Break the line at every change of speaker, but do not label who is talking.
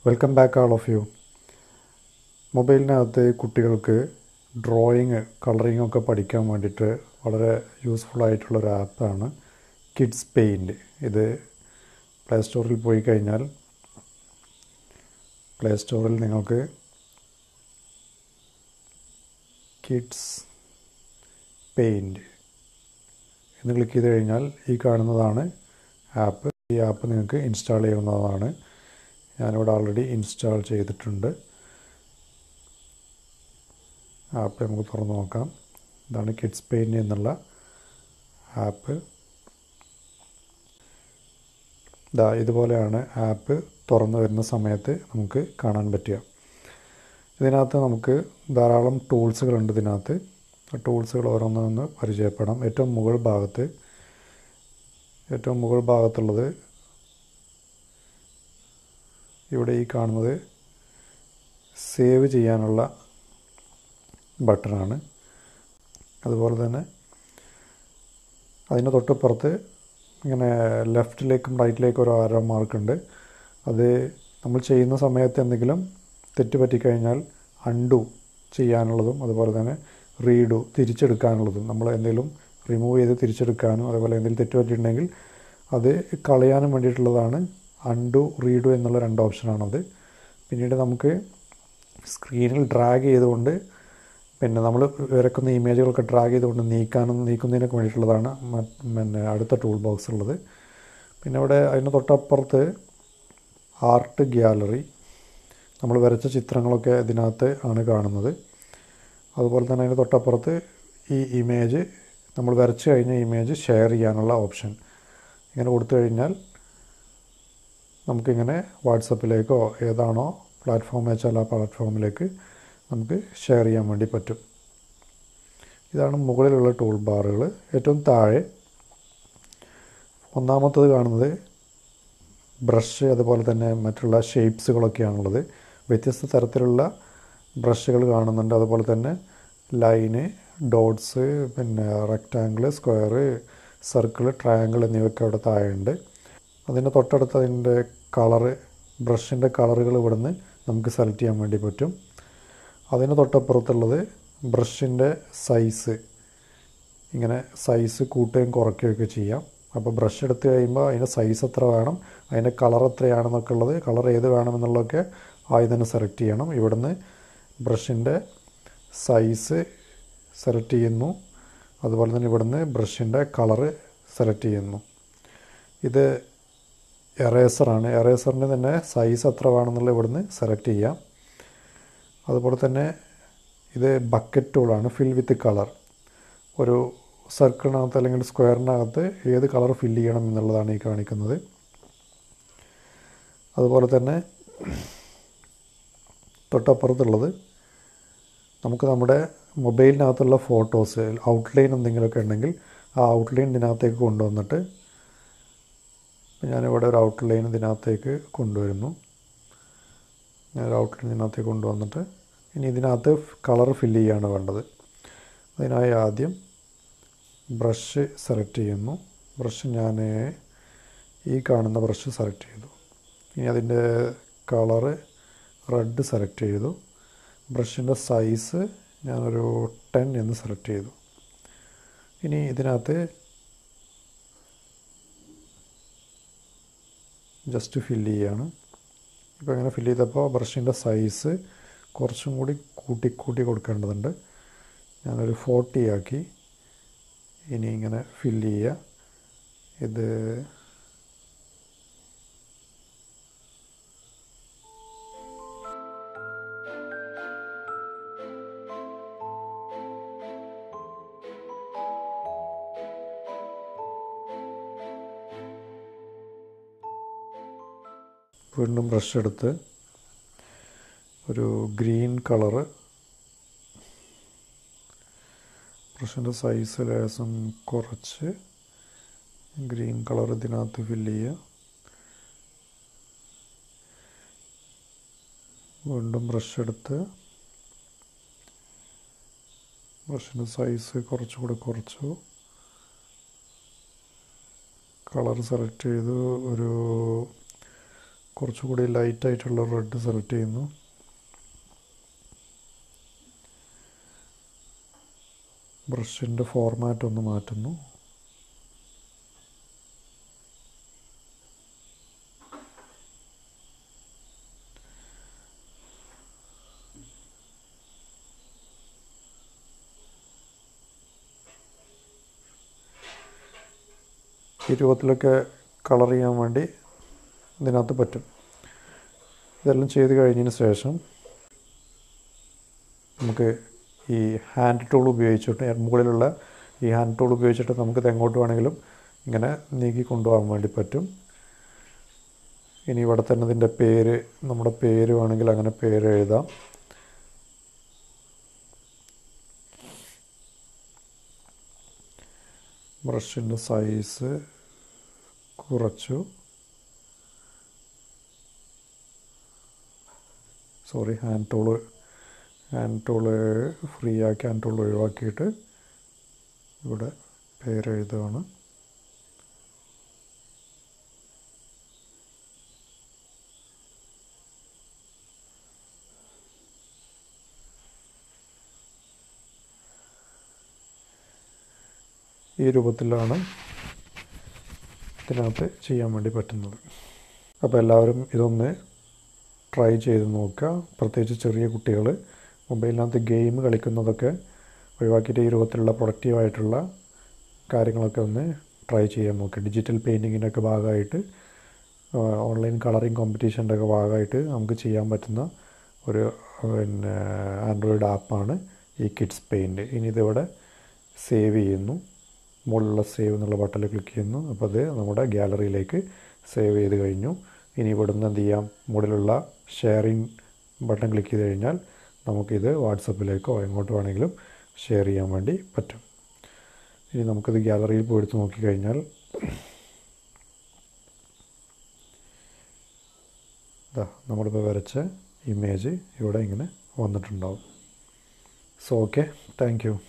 welcome back all of you മൊബൈലിനകത്ത് കുട്ടികൾക്ക് drawing colouring ഒക്കെ പഠിക്കാൻ വേണ്ടിയിട്ട് വളരെ യൂസ്ഫുൾ ആയിട്ടുള്ളൊരു ആപ്പാണ് കിഡ്സ് പെയിൻറ്റ് ഇത് പ്ലേ സ്റ്റോറിൽ പോയി കഴിഞ്ഞാൽ പ്ലേ സ്റ്റോറിൽ നിങ്ങൾക്ക് കിഡ്സ് പെയിൻറ്റ് എന്ന് ക്ലിക്ക് ചെയ്ത് കഴിഞ്ഞാൽ ഈ കാണുന്നതാണ് ആപ്പ് ഈ ആപ്പ് നിങ്ങൾക്ക് ഇൻസ്റ്റാൾ ചെയ്യാവുന്നതാണ് ഞാനിവിടെ ഓൾറെഡി ഇൻസ്റ്റാൾ ചെയ്തിട്ടുണ്ട് ആപ്പ് നമുക്ക് തുറന്ന് നോക്കാം ഇതാണ് കിഡ്സ് പെയിൻറ്റ് എന്നുള്ള ആപ്പ് ഇതാ ഇതുപോലെയാണ് ആപ്പ് തുറന്നു വരുന്ന സമയത്ത് നമുക്ക് കാണാൻ പറ്റുക ഇതിനകത്ത് നമുക്ക് ധാരാളം ടൂൾസുകളുണ്ട് ഇതിനകത്ത് ആ ടൂൾസുകൾ ഓരോന്നൊന്ന് പരിചയപ്പെടാം ഏറ്റവും മുകൾ ഭാഗത്ത് ഏറ്റവും മുകൾ ഭാഗത്തുള്ളത് ഇവിടെ ഈ കാണുന്നത് സേവ് ചെയ്യാനുള്ള ബട്ടണാണ് അതുപോലെ തന്നെ അതിന് തൊട്ടിപ്പുറത്ത് ഇങ്ങനെ ലെഫ്റ്റിലേക്കും റൈറ്റിലേക്കും ഒരു ആരോ മാർക്കുണ്ട് അത് നമ്മൾ ചെയ്യുന്ന സമയത്ത് എന്തെങ്കിലും തെറ്റ് പറ്റിക്കഴിഞ്ഞാൽ അൺഡു ചെയ്യാനുള്ളതും അതുപോലെ തന്നെ റീഡു തിരിച്ചെടുക്കാനുള്ളതും നമ്മൾ എന്തെങ്കിലും റിമൂവ് ചെയ്ത് തിരിച്ചെടുക്കാനും അതുപോലെ എന്തെങ്കിലും തെറ്റ് പറ്റിയിട്ടുണ്ടെങ്കിൽ അത് കളയാനും വേണ്ടിയിട്ടുള്ളതാണ് അൺഡു റീഡു എന്നുള്ള രണ്ട് ഓപ്ഷനാണത് പിന്നീട് നമുക്ക് സ്ക്രീനിൽ ഡ്രാഗ് ചെയ്തുകൊണ്ട് പിന്നെ നമ്മൾ വരക്കുന്ന ഇമേജുകളൊക്കെ ഡ്രാഗ് ചെയ്തുകൊണ്ട് നീക്കാനും നീക്കുന്നതിനൊക്കെ വേണ്ടിയിട്ടുള്ളതാണ് പിന്നെ അടുത്ത ടൂൾ ബോക്സ് ഉള്ളത് പിന്നെ ഇവിടെ അതിന് തൊട്ടപ്പുറത്ത് ആർട്ട് ഗ്യാലറി നമ്മൾ വരച്ച ചിത്രങ്ങളൊക്കെ ഇതിനകത്ത് ആണ് കാണുന്നത് അതുപോലെ തന്നെ അതിന് തൊട്ടപ്പുറത്ത് ഈ ഇമേജ് നമ്മൾ വരച്ച് കഴിഞ്ഞ ഇമേജ് ഷെയർ ചെയ്യാനുള്ള ഓപ്ഷൻ ഇങ്ങനെ കൊടുത്തു കഴിഞ്ഞാൽ നമുക്കിങ്ങനെ വാട്സപ്പിലേക്കോ ഏതാണോ പ്ലാറ്റ്ഫോം വെച്ചാൽ ആ പ്ലാറ്റ്ഫോമിലേക്ക് നമുക്ക് ഷെയർ ചെയ്യാൻ വേണ്ടി പറ്റും ഇതാണ് മുകളിലുള്ള ടൂൾ ബാറുകൾ ഏറ്റവും താഴെ ഒന്നാമത്തത് കാണുന്നത് ബ്രഷ് അതുപോലെ തന്നെ മറ്റുള്ള ഷേപ്സുകളൊക്കെയാണുള്ളത് വ്യത്യസ്ത തരത്തിലുള്ള ബ്രഷുകൾ കാണുന്നുണ്ട് അതുപോലെ തന്നെ ലൈന് ഡോട്ട്സ് പിന്നെ റെക്റ്റാങ്കിൾ സ്ക്വയർ സർക്കിൾ ട്രയാങ്കിൾ എന്നിവയൊക്കെ അവിടെ താഴെയുണ്ട് അതിൻ്റെ തൊട്ടടുത്ത് അതിൻ്റെ കളറ് ബ്രഷിൻ്റെ കളറുകൾ ഇവിടുന്ന് നമുക്ക് സെലക്ട് ചെയ്യാൻ വേണ്ടി പറ്റും അതിന് തൊട്ടപ്പുറത്തുള്ളത് ബ്രഷിൻ്റെ സൈസ് ഇങ്ങനെ സൈസ് കൂട്ടുകയും കുറയ്ക്കുകയൊക്കെ ചെയ്യാം അപ്പോൾ ബ്രഷ് എടുത്ത് കഴിയുമ്പോൾ അതിൻ്റെ സൈസ് എത്ര വേണം അതിൻ്റെ കളർ എത്രയാണെന്നൊക്കെ ഉള്ളത് കളർ ഏത് വേണമെന്നുള്ളതൊക്കെ ആദ്യം തന്നെ സെലക്ട് ചെയ്യണം ഇവിടുന്ന് ബ്രഷിൻ്റെ സൈസ് സെലക്ട് ചെയ്യുന്നു അതുപോലെ തന്നെ ഇവിടുന്ന് ബ്രഷിൻ്റെ കളറ് സെലക്ട് ചെയ്യുന്നു ഇത് എറേസറാണ് എറേസറിന് തന്നെ സൈസ് എത്ര വേണമെന്നുള്ള ഇവിടുന്ന് സെലക്ട് ചെയ്യാം അതുപോലെ തന്നെ ഇത് ബക്കറ്റ് ടൂളാണ് ഫിൽ വിത്ത് കളർ ഒരു സർക്കിളിനകത്ത് അല്ലെങ്കിൽ സ്ക്വയറിനകത്ത് ഏത് കളർ ഫില്ല് ചെയ്യണം എന്നുള്ളതാണ് ഈ കാണിക്കുന്നത് അതുപോലെ തന്നെ തൊട്ടപ്പുറത്തുള്ളത് നമുക്ക് നമ്മുടെ മൊബൈലിനകത്തുള്ള ഫോട്ടോസ് ഔട്ട്ലൈൻ എന്തെങ്കിലുമൊക്കെ ഉണ്ടെങ്കിൽ ആ ഔട്ട്ലൈൻ ഇതിനകത്തേക്ക് കൊണ്ടുവന്നിട്ട് ഞാനിവിടെ ഒരു ഔട്ട്ലൈൻ ഇതിനകത്തേക്ക് കൊണ്ടുവരുന്നു ഞാൻ ഔട്ട്ലൈൻ ഇതിനകത്തേക്ക് കൊണ്ടുവന്നിട്ട് ഇനി ഇതിനകത്ത് കളർ ഫില്ല് ചെയ്യാണ് വേണ്ടത് അതിനായി ആദ്യം ബ്രഷ് സെലക്ട് ചെയ്യുന്നു ബ്രഷ് ഞാൻ ഈ കാണുന്ന ബ്രഷ് സെലക്ട് ചെയ്തു ഇനി അതിൻ്റെ കളറ് റെഡ് സെലക്ട് ചെയ്തു ബ്രഷിൻ്റെ സൈസ് ഞാനൊരു ടെൻ എന്ന് സെലക്ട് ചെയ്തു ഇനി ഇതിനകത്ത് ജസ്റ്റ് ഫില്ല് ചെയ്യാണ് ഇപ്പോൾ ഇങ്ങനെ ഫില്ല് ചെയ്തപ്പോൾ ബ്രഷിൻ്റെ സൈസ് കുറച്ചും കൂടി കൂട്ടി കൂട്ടി കൊടുക്കേണ്ടതുണ്ട് ഞാനൊരു ഫോർട്ടി ആക്കി ഇനി ഇങ്ങനെ ഫില്ല് ചെയ്യുക ഇത് വീണ്ടും ബ്രഷ് എടുത്ത് ഒരു ഗ്രീൻ കളറ് ബ്രഷിൻ്റെ സൈസ് ലേസം കുറച്ച് ഗ്രീൻ കളർ ഇതിനകത്ത് ഫില്ല് ചെയ്യുക വീണ്ടും ബ്രഷ് എടുത്ത് ബ്രഷിൻ്റെ സൈസ് കുറച്ചുകൂടി കുറച്ചു കളർ സെലക്ട് ചെയ്തു ഒരു കുറച്ചുകൂടി ലൈറ്റായിട്ടുള്ള റെഡ് സെലക്ട് ചെയ്യുന്നു ബ്രഷിൻ്റെ ഫോർമാറ്റ് ഒന്ന് മാറ്റുന്നു ഈ രൂപത്തിലൊക്കെ കളർ ചെയ്യാൻ വേണ്ടി ഇതിനകത്ത് പറ്റും ഇതെല്ലാം ചെയ്ത് കഴിഞ്ഞതിന് ശേഷം നമുക്ക് ഈ ഹാൻഡ് ടൂൾ ഉപയോഗിച്ചിട്ട് മുകളിലുള്ള ഈ ഹാൻഡ് ടൂൾ ഉപയോഗിച്ചിട്ട് നമുക്കിത് എങ്ങോട്ട് വേണമെങ്കിലും ഇങ്ങനെ നീക്കി കൊണ്ടുപോകാൻ വേണ്ടി പറ്റും ഇനി ഇവിടെ തന്നെ ഇതിൻ്റെ പേര് നമ്മുടെ പേര് വേണമെങ്കിൽ അങ്ങനെ പേര് എഴുതാം ബ്രഷിൻ്റെ സൈസ് കുറച്ചു sorry hand tool hand tool free ആക്കി ഹാൻഡ് ടൂൾ ഒഴിവാക്കിയിട്ട് ഇവിടെ പേര് എഴുതുകയാണ് ഈ രൂപത്തിലാണ് ഇതിനകത്ത് ചെയ്യാൻ വേണ്ടി പറ്റുന്നത് അപ്പോൾ എല്ലാവരും ഇതൊന്ന് ട്രൈ ചെയ്ത് നോക്കുക പ്രത്യേകിച്ച് ചെറിയ കുട്ടികൾ മൊബൈലിനകത്ത് ഗെയിം കളിക്കുന്നതൊക്കെ ഒഴിവാക്കിയിട്ട് ഈ രൂപത്തിലുള്ള പ്രൊഡക്റ്റീവായിട്ടുള്ള കാര്യങ്ങളൊക്കെ ഒന്ന് ട്രൈ ചെയ്യാൻ നോക്കുക ഡിജിറ്റൽ പെയിൻറ്റിങ്ങിൻ്റെ ഒക്കെ ഭാഗമായിട്ട് ഓൺലൈൻ കളറിങ് കോമ്പറ്റീഷൻ്റെ ഒക്കെ ഭാഗമായിട്ട് നമുക്ക് ചെയ്യാൻ പറ്റുന്ന ഒരു പിന്നെ ആൻഡ്രോയിഡ് ആപ്പാണ് ഈ കിഡ്സ് പെയിൻറ്റ് ഇനി ഇതിവിടെ സേവ് ചെയ്യുന്നു മുകളിലുള്ള സേവ് എന്നുള്ള ബട്ടണിൽ ക്ലിക്ക് ചെയ്യുന്നു അപ്പോൾ അത് നമ്മുടെ ഗ്യാലറിയിലേക്ക് സേവ് ചെയ്ത് കഴിഞ്ഞു ഇനി ഇവിടുന്ന് എന്ത് ചെയ്യാം മുകളിലുള്ള ഷെയറിങ് ബട്ടൺ ക്ലിക്ക് ചെയ്ത് കഴിഞ്ഞാൽ നമുക്കിത് വാട്സപ്പിലേക്കോ എങ്ങോട്ട് വേണമെങ്കിലും ഷെയർ ചെയ്യാൻ വേണ്ടി പറ്റും ഇനി നമുക്കിത് ഗ്യാലറിയിൽ പോയി എടുത്ത് നോക്കിക്കഴിഞ്ഞാൽ ഇതാ നമ്മളിപ്പോൾ വരച്ച ഇമേജ് ഇവിടെ ഇങ്ങനെ വന്നിട്ടുണ്ടാവും സോ ഓക്കെ താങ്ക് യു